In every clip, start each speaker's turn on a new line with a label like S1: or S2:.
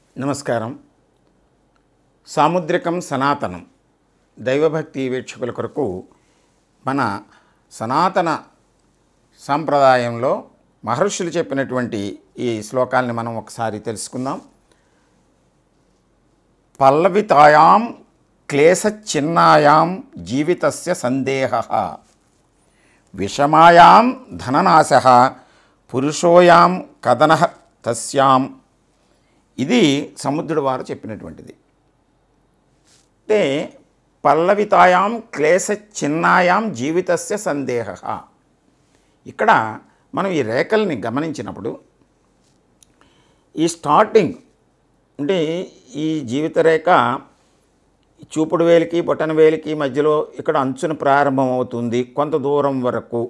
S1: నమస్కారం సాముద్రికం సనాతనం దైవభక్తి వీక్షకుల కొరకు మన సనాతన సాంప్రదాయంలో మహర్షులు చెప్పినటువంటి ఈ శ్లోకాల్ని మనం ఒకసారి తెలుసుకుందాం పల్లవితాయాం క్లేశచిన్నాయాం జీవితస్య సందేహ విషమాయాం ధననాశ పురుషోయాం కథన తస్యాం ఇది సముద్రుడు వారు చెప్పినటువంటిది అంటే పల్లవితాయాం క్లేశ చిన్నాయాం జీవితస్య సందేహ ఇక్కడ మనం ఈ రేఖల్ని గమనించినప్పుడు ఈ స్టార్టింగ్ అంటే ఈ జీవిత రేఖ చూపుడు వేలికి బొటన వేలికి మధ్యలో ఇక్కడ అంచున ప్రారంభమవుతుంది కొంత దూరం వరకు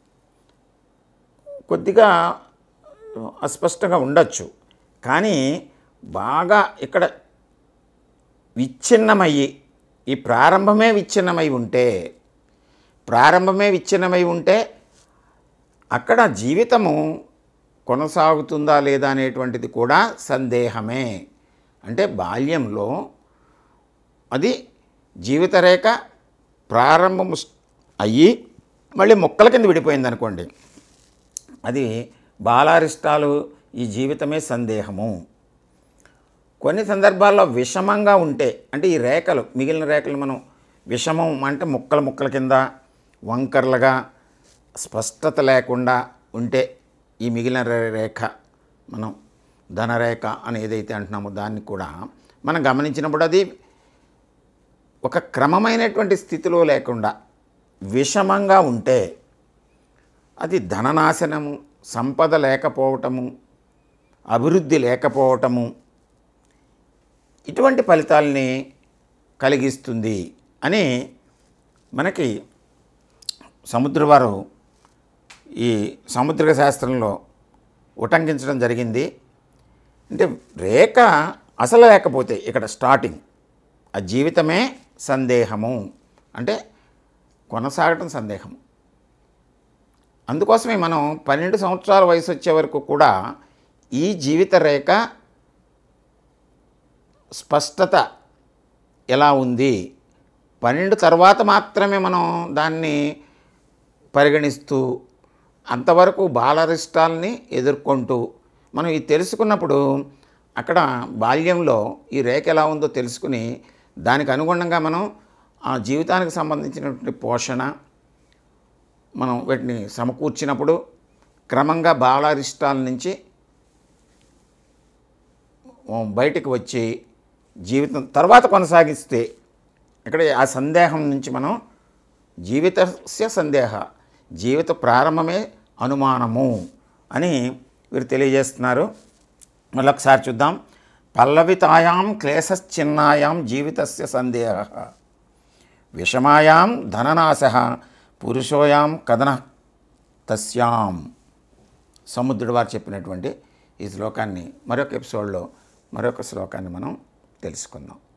S1: కొద్దిగా అస్పష్టంగా ఉండొచ్చు కానీ బాగా ఇక్కడ విచ్ఛిన్నమయ్యి ఈ ప్రారంభమే విచ్ఛిన్నమై ఉంటే ప్రారంభమే విచ్ఛిన్నమై ఉంటే అక్కడ జీవితము కొనసాగుతుందా లేదా అనేటువంటిది కూడా సందేహమే అంటే బాల్యంలో అది జీవితరేఖ ప్రారంభం అయ్యి మళ్ళీ మొక్కల కింద విడిపోయింది అనుకోండి అది బాలారిష్టాలు ఈ జీవితమే సందేహము కొన్ని సందర్భాల్లో విషమంగా ఉంటే అంటే ఈ రేఖలు మిగిలిన రేఖలు మనం విషమం అంటే ముక్కల ముక్కల కింద వంకర్లుగా స్పష్టత లేకుండా ఉంటే ఈ మిగిలిన రే- రేఖ మనం ధనరేఖ అని ఏదైతే అంటున్నామో దాన్ని కూడా మనం గమనించినప్పుడు అది ఒక క్రమమైనటువంటి స్థితిలో లేకుండా విషమంగా ఉంటే అది ధననాశనము సంపద లేకపోవటము అభివృద్ధి లేకపోవటము ఇటువంటి ఫలితాలని కలిగిస్తుంది అని మనకి సముద్రవారు ఈ సముద్రిక శాస్త్రంలో ఉటంకించడం జరిగింది అంటే రేఖ అసలు లేకపోతే ఇక్కడ స్టార్టింగ్ ఆ జీవితమే సందేహము అంటే కొనసాగటం సందేహం అందుకోసమే మనం పన్నెండు సంవత్సరాల వయసు వచ్చే వరకు కూడా ఈ జీవిత రేఖ స్పష్టత ఎలా ఉంది పన్నెండు తర్వాత మాత్రమే మనం దాన్ని పరిగణిస్తూ అంతవరకు బాలరిష్టాలని ఎదుర్కొంటూ మనం ఇది తెలుసుకున్నప్పుడు అక్కడ బాల్యంలో ఈ రేఖ ఎలా ఉందో తెలుసుకుని దానికి అనుగుణంగా మనం ఆ జీవితానికి సంబంధించినటువంటి పోషణ మనం వీటిని సమకూర్చినప్పుడు క్రమంగా బాలారిష్టాల నుంచి బయటికి వచ్చి జీవితం తర్వాత కొనసాగిస్తే ఇక్కడ ఆ సందేహం నుంచి మనం జీవితస్య సందేహ జీవిత ప్రారంభమే అనుమానము అని వీరు తెలియజేస్తున్నారు మళ్ళొకసారి చూద్దాం పల్లవితాయాం క్లేశశ్చిన్నాయాం జీవితస్య సందేహ విషమాయాం ధననాశ పురుషోయాం కథన తస్యాం సముద్రుడు వారు చెప్పినటువంటి ఈ శ్లోకాన్ని మరొక ఎపిసోడ్లో మరొక శ్లోకాన్ని మనం తెలుసుకుందాం